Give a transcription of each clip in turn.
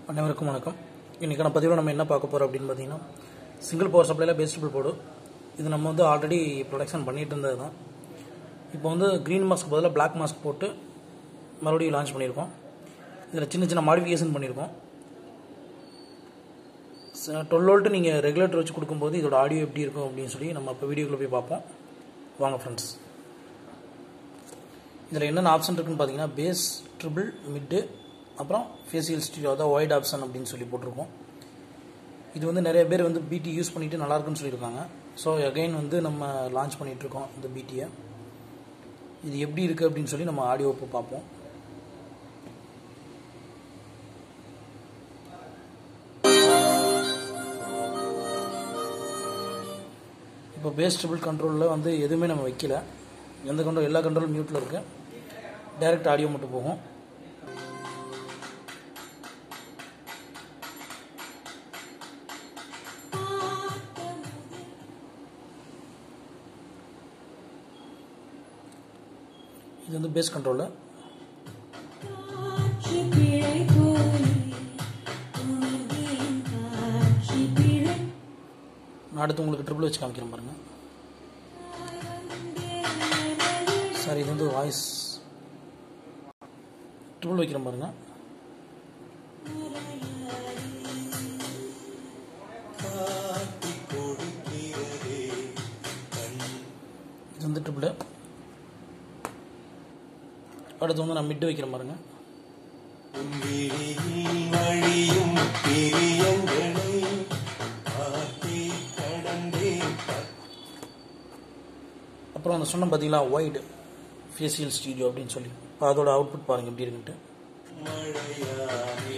அனைவருக்கும் வணக்கம் இன்றைக்கான பதிவில் நம்ம என்ன பார்க்க போகிறோம் அப்படின்னு பார்த்தீங்கன்னா சிங்கிள் பவர் சப்ளைல பேஸ்டபிள் போர்டு இது நம்ம வந்து ஆல்ரெடி ப்ரொடக்ஷன் பண்ணிட்டு இருந்தது தான் இப்போ வந்து க்ரீன் மாஸ்க் பதிலாக பிளாக் மாஸ்க் போட்டு மறுபடியும் லான்ச் பண்ணியிருக்கோம் இதில் சின்ன சின்ன மாடிஃபிகேஷன் பண்ணியிருக்கோம் டுவெல் வோல்ட்டு நீங்கள் ரெகுலேட்டர் வச்சு கொடுக்கும்போது இதோட ஆடியோ எப்படி இருக்கும் அப்படின்னு சொல்லி நம்ம இப்போ வீடியோக்குள்ளே போய் பார்ப்போம் வாங்க ஃப்ரெண்ட்ஸ் இதில் என்னென்ன ஆப்ஷன் இருக்குன்னு பார்த்தீங்கன்னா பேஸ் ட்ரிபிள் மிட்டு அப்புறம் ஃபேஷியல் ஸ்டீரியோ அதான் ஒயிட் ஆப்ஷன் அப்படின்னு சொல்லி போட்டிருக்கோம் இது வந்து நிறைய பேர் வந்து பிடி யூஸ் பண்ணிட்டு நல்லா இருக்குன்னு சொல்லியிருக்காங்க ஸோ அகைன் வந்து நம்ம லான்ச் பண்ணிட்டு இருக்கோம் இந்த பிடியை இது எப்படி இருக்குது அப்படின்னு சொல்லி நம்ம ஆடியோ இப்போ பார்ப்போம் இப்போ பேஸ் ட்ரிபிள் கண்ட்ரோலில் வந்து எதுவுமே நம்ம வைக்கல எந்த கண்ட்ரோல் எல்லா கண்ட்ரோலும் மியூட்டில் இருக்குது டைரக்ட் ஆடியோ மட்டும் போகும் இது வந்து பேஸ் கண்ட்ரோலு நான் அடுத்து உங்களுக்கு ட்ரிபிள் வச்சு காமிக்கிறேன் பாருங்கள் சார் இது வந்து வாய்ஸ் ட்ரிபிள் வைக்கிறேன் பாருங்கள் இது வந்து ட்ரிபிள் அடுத்து வந்து நான் மிட் வைக்கிறேன் பாருங்க வழியும் பிரியங்களை காத்தி கடந்தேன் அப்புறம் அந்த சொன்ன பார்த்தீங்களா ஒயிட் ஃபேஷியல் ஸ்டீடியோ அப்படின்னு சொல்லி இப்போ அதோட அவுட்புட் பாருங்கள் எப்படி இருக்குன்ட்டு மழையாமே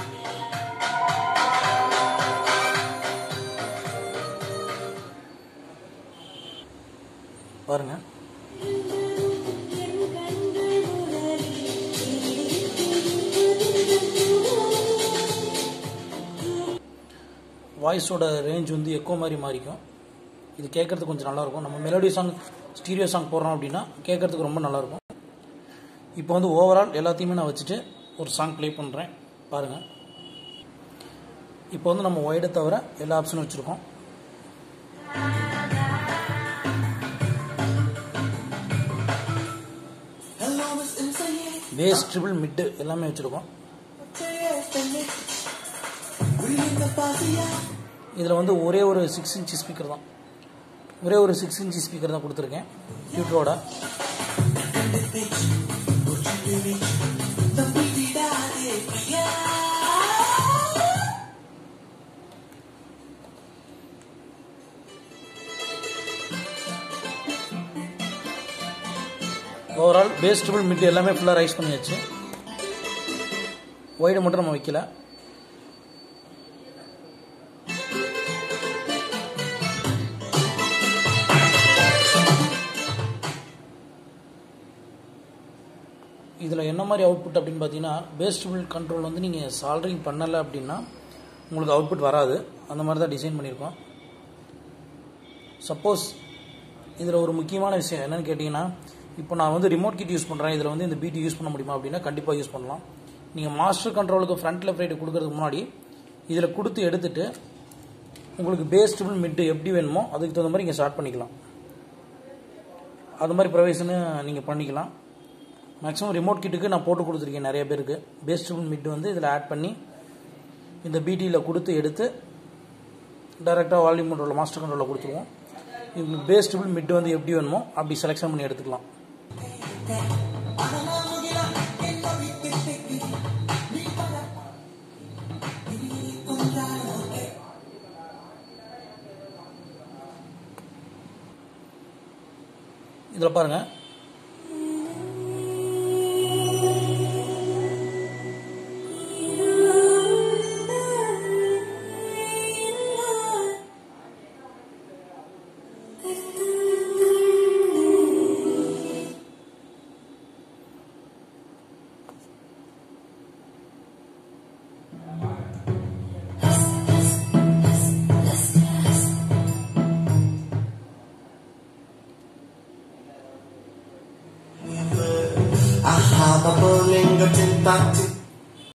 பாருங்கள் வாய்ஸோட ரேஞ்ச் வந்து எக்கோ மாதிரி மாறிக்கும் இது கேட்குறதுக்கு கொஞ்சம் நல்லாயிருக்கும் நம்ம மெலோடி சாங் ஸ்டீரியோ சாங் போடுறோம் அப்படின்னா கேட்குறதுக்கு ரொம்ப நல்லாயிருக்கும் இப்போ வந்து ஓவரால் எல்லாத்தையுமே நான் வச்சுட்டு ஒரு சாங் ப்ளே பண்ணுறேன் பாருங்கள் இப்போ வந்து நம்ம ஒய்டை தவிர எல்லா ஆப்ஷனும் வச்சுருக்கோம் Hello, Miss Insane. Bass treble mid எல்லாமே வச்சுருக்கோம் Reading the Fazia. இதில் வந்து ஒரே ஒரு சிக்ஸ் இன்ச் ஸ்பீக்கர் தான் ஒரே ஒரு சிக்ஸ் இன்ச் ஸ்பீக்கர் தான் கொடுத்துருக்கேன் யூட்ரோட The Vida de Pia. Overall bass treble mid எல்லாமே ஃபுல்லாக ரைஸ் பண்ணியாச்சு ஒய்டு மட்டும் நம்ம வைக்கல இதில் என்ன மாதிரி அவுட்புட் அப்படின்னு பார்த்தீங்கன்னா பேஸ் ட்ரிபிள் கண்ட்ரோல் வந்து நீங்கள் சால்ரிங் பண்ணலை அப்படின்னா உங்களுக்கு அவுட்புட் வராது அந்த மாதிரி தான் டிசைன் பண்ணியிருக்கோம் சப்போஸ் இதில் ஒரு முக்கியமான விஷயம் என்னன்னு கேட்டிங்கன்னா இப்போ நான் வந்து ரிமோட் கிட் யூஸ் பண்ணுறேன் இதில் வந்து இந்த பிடி யூஸ் பண்ண முடியுமா அப்படின்னா கண்டிப்பாக யூஸ் பண்ணலாம் நீங்கள் மாஸ்டர் கண்ட்ரோலுக்கு ஃப்ரண்ட் லெஃப்ட் ரைட்டு கொடுக்கறதுக்கு முன்னாடி இதில் கொடுத்து எடுத்துட்டு உங்களுக்கு பேஸ் ட்ரிபிள் மிட்டு எப்படி வேணுமோ அதுக்கு தகுந்த மாதிரி நீங்கள் ஸ்டார்ட் பண்ணிக்கலாம் அது மாதிரி ப்ரொவைஷனு நீங்கள் பண்ணிக்கலாம் மேக்ஸிமம் ரிமோட் கிட்டுக்கு நான் போட்டு கொடுத்துருக்கேன் நிறைய பேருக்கு பேஸ் ட்ரிபிள் மிட் வந்து இதில் ஆட் பண்ணி இந்த பிடியில் கொடுத்து எடுத்து டைரெக்டாக வால்யூம் கண்ட்ரோலில் மாஸ்டர் கண்ட்ரோலில் கொடுத்துருவோம் உங்களுக்கு பேஸ் ட்ரிபிள் மிட் வந்து எப்படி வேணுமோ அப்படி செலெக்ஷன் பண்ணி எடுத்துக்கலாம் இதில் பாருங்கள் Ahaba bolingo tinta